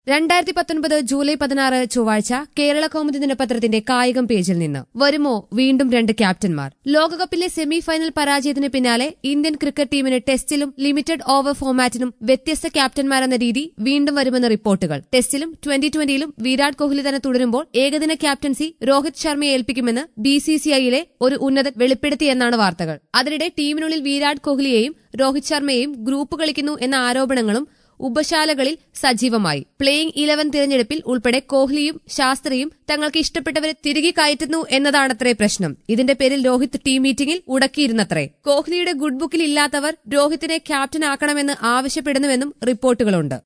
രണ്ടായിരത്തി പത്തൊൻപത് ജൂലൈ പതിനാറ് ചൊവ്വാഴ്ച കേരള കൗമുദി ദിനപത്രത്തിന്റെ കായികം പേജിൽ നിന്ന് വരുമോ വീണ്ടും രണ്ട് ക്യാപ്റ്റന്മാർ ലോകകപ്പിലെ സെമി ഫൈനൽ പരാജയത്തിന് പിന്നാലെ ഇന്ത്യൻ ക്രിക്കറ്റ് ടീമിന് ടെസ്റ്റിലും ലിമിറ്റഡ് ഓവർ ഫോമാറ്റിനും വ്യത്യസ്ത ക്യാപ്റ്റന്മാരെന്ന രീതി വീണ്ടും വരുമെന്ന് റിപ്പോർട്ടുകൾ ടെസ്റ്റിലും ട്വന്റി ട്വന്റിയിലും വിരാട് കോഹ്ലി തന്നെ തുടരുമ്പോൾ ഏകദിന ക്യാപ്റ്റൻസി രോഹിത് ശർമ്മയെ ഏൽപ്പിക്കുമെന്ന് ബിസിസിഐയിലെ ഒരു ഉന്നതൻ വെളിപ്പെടുത്തിയെന്നാണ് വാർത്തകൾ അതിനിടെ ടീമിനുള്ളിൽ വിരാട് കോഹ്ലിയെയും രോഹിത് ശർമ്മയെയും ഗ്രൂപ്പ് കളിക്കുന്നു എന്ന ആരോപണങ്ങളും ഉപശാലകളിൽ സജീവമായി പ്ലേയിംഗ് ഇലവൻ തിരഞ്ഞെടുപ്പിൽ ഉൾപ്പെടെ കോഹ്ലിയും ശാസ്ത്രിയും തങ്ങൾക്ക് ഇഷ്ടപ്പെട്ടവരെ തിരികെ കയറ്റുന്നു എന്നതാണത്രേ പ്രശ്നം ഇതിന്റെ പേരിൽ രോഹിത് ടീം മീറ്റിംഗിൽ ഉടക്കിയിരുന്നത്രേ കോഹ്ലിയുടെ ഗുഡ് ബുക്കിൽ ഇല്ലാത്തവർ രോഹിത്തിനെ ക്യാപ്റ്റനാക്കണമെന്ന് ആവശ്യപ്പെടുന്നുവെന്നും റിപ്പോർട്ടുകളുണ്ട്